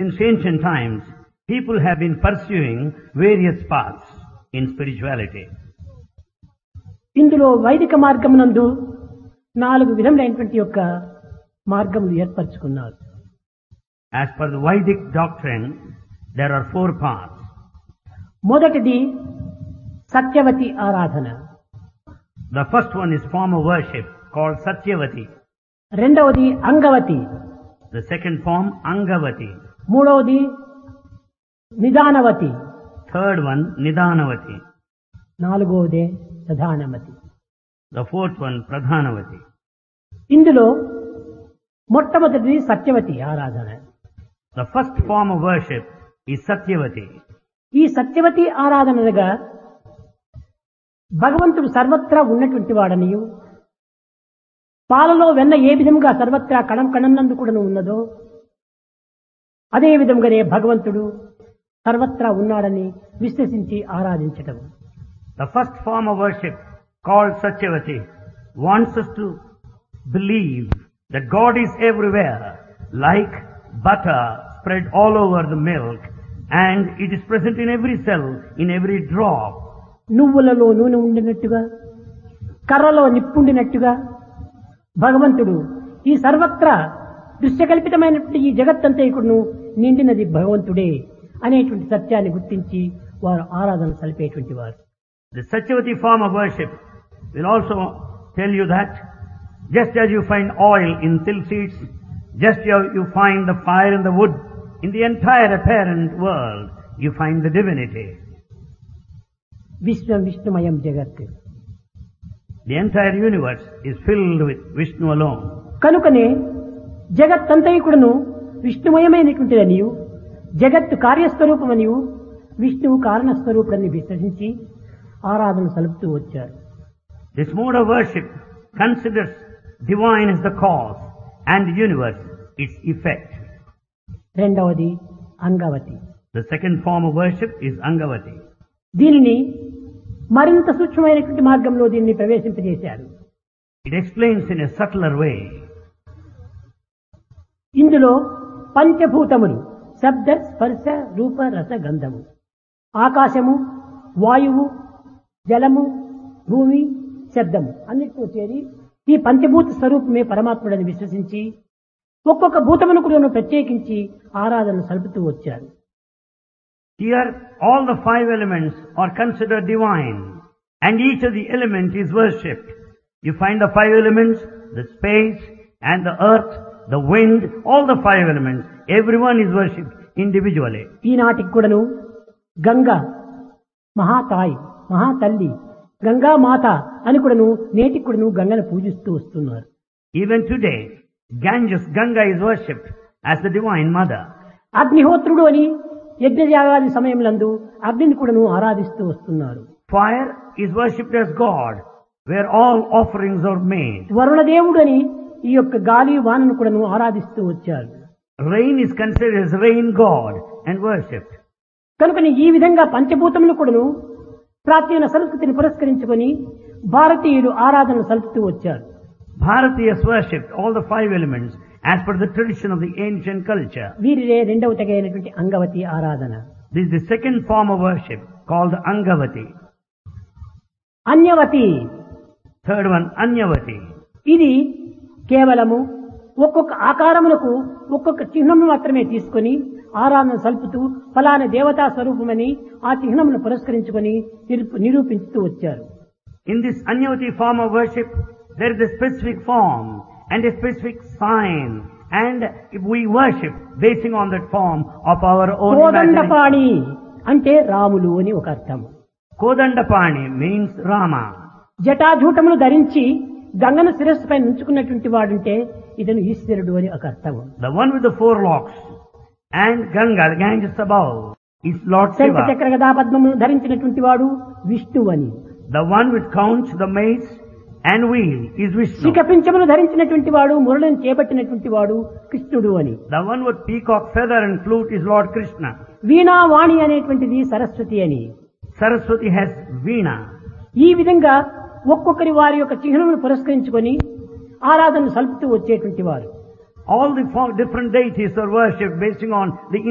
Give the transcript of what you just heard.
Since ancient times, people have been pursuing various paths in spirituality. ఇందులో వైదిక మార్గమునందు నాలుగు విధములైనటువంటి యొక్క మార్గములు ఏర్పరచుకున్నారు As per the Vedic doctrine, there are four paths. మొదటిది సత్యవతి ఆరాధన The first one is form of worship called Satyavati. రెండవది Angavati The second form, Angavati. మూడవది నిదానవతి Third one, Nidanavati. నాలుగవదే ప్రధానమతి The fourth one, Pradhanavati. ఇందులో మొట్టమొదటిది సత్యవతి ఆరాధన The first form of worship is Satyavati. ఈ సత్యవతి ఆరాధనగా భగవంతుడు సర్వత్రా ఉన్నటువంటి వాడనియు పాలలో వెన్న ఏ విధంగా సర్వత్రా కణం కణంనందు కూడా ఉన్నదో అదే విధంగానే భగవంతుడు సర్వత్రా ఉన్నాడని విశ్వసించి ఆరాధించటం The first form of worship called Satyavati wants us to believe that God is everywhere like butter spread all over the milk and it is present in every cell, in every drop. నువ్వులలో నూనె ఉండినట్టుగా కర్రలో నిప్పుండినట్టుగా భగవంతుడు ఈ సర్వత్రా దృశ్యకల్పితమైనటువంటి ఈ జగత్తంతైకుడును నిండినది భగవంతుడే అనేటువంటి సత్యాన్ని గుర్తించి వారు ఆరాధన సలిపేటువంటి వారు The Satyavati form of worship will also tell you that just as you find oil in silk seeds, just as you find the fire in the wood, in the entire apparent world, you find the divinity. విశ్వం విష్ణుమయం జగత్ The entire universe is filled with Vishnu alone. కనుకనే జగత్తంతైకుడును విష్ణుమయమైనటువంటిదనియు జగత్తు కార్యస్వరూపమనియు విష్ణువు కారణస్వరూపుడని విశ్వసించి ఆరాధన సలుపుతూ వచ్చారు This mode of worship considers divine as the cause and the universe its effect. రెండవది Angavati The second form of worship is Angavati. దీనిని మరింత సూక్ష్మమైనటువంటి మార్గంలో దీన్ని ప్రవేశింపజేశారు It explains in a subtler way. ఇందులో పంచభూతములు శబ్ద స్పర్శ రూప రస గంధము ఆకాశము వాయువు జలము భూమి శబ్దము అన్నిటితో చేరి ఈ పంచభూత స్వరూపమే పరమాత్ముడని విశ్వసించి ఒక్కొక్క భూతమును కూడా ప్రత్యేకించి ఆరాధన సలుపుతూ వచ్చారు Here, all the five elements are considered divine, and each of the element is worshipped. You find the five elements, the space and the earth, the wind, all the five elements. Everyone is worshipped individually. ఈనాటికి కూడాను గంగ మహాతాయి మహాతల్లి గంగా మాత అని కూడాను నేటికి కూడాను గంగను పూజిస్తూ వస్తున్నారు Even today, Ganges, Ganga is worshipped as the divine mother. అగ్నిహోత్రుడు అని యజ్ఞయాగాది సమయంలందు అగ్నిని కూడాను ఆరాధిస్తూ వస్తున్నారు Fire is worshipped as God, where all offerings are made. వరుణదేవుడు అని ఈ యొక్క గాలి వానను కూడాను ఆరాధిస్తూ వచ్చారు Rain is considered as rain god and worshipped. కనుకని ఈ విధంగా పంచభూతములు కూడాను ప్రాచీన సంస్కృతిని పురస్కరించుకొని భారతీయులు ఆరాధన సలుపుతూ వచ్చారు Bharatiyas worshipped all the five elements as per the tradition of the ancient culture. వీరిరే రెండవ తెగైనటువంటి అంగవతి ఆరాధన This is the second form of worship called Angavati. అన్యవతి Third one, Anyavati. ఇది కేవలము ఒక్కొక్క ఆకారములకు ఒక్కొక్క చిహ్నమును మాత్రమే తీసుకొని ఆరాధన సల్పుతూ ఫలానా దేవతా స్వరూపమని ఆ చిహ్నమును పురస్కరించుకొని నిరూప- నిరూపించుతూ వచ్చారు In this Anyavati form of worship, there is a specific form and a specific sign and we worship basing on that form of our own imagination. Kodandapani అంటే రాములు అని ఒక అర్థం Kodandapani means Rama. జటాజూటములు ధరించి గంగను శిరస్సుపై ఉంచుకున్నటువంటి వాడుంటే ఇతను ఈశ్వరుడు అని ఒక అర్థం The one with the four locks and Ganga, the Ganges above, is Lord శంఖ Shiva. చక్ర గదాపద్మములు ధరించినటువంటి వాడు విష్ణువు అని The one with conch, the mace and wheel is Vishnu. శిఖపించమును ధరించినటువంటి వాడు మురళిని చేపట్టినటువంటి వాడు కృష్ణుడు అని The one with peacock feather and flute is Lord Krishna. వీణావాణి అనేటువంటిది సరస్వతి అని Saraswati has Veena. ఈ విధంగా ఒక్కొక్కరి వారి యొక్క చిహ్నమును పురస్కరించుకొని ఆరాధన సలుపుతూ వచ్చేటువంటి వారు All the four different deities are worshipped basing on the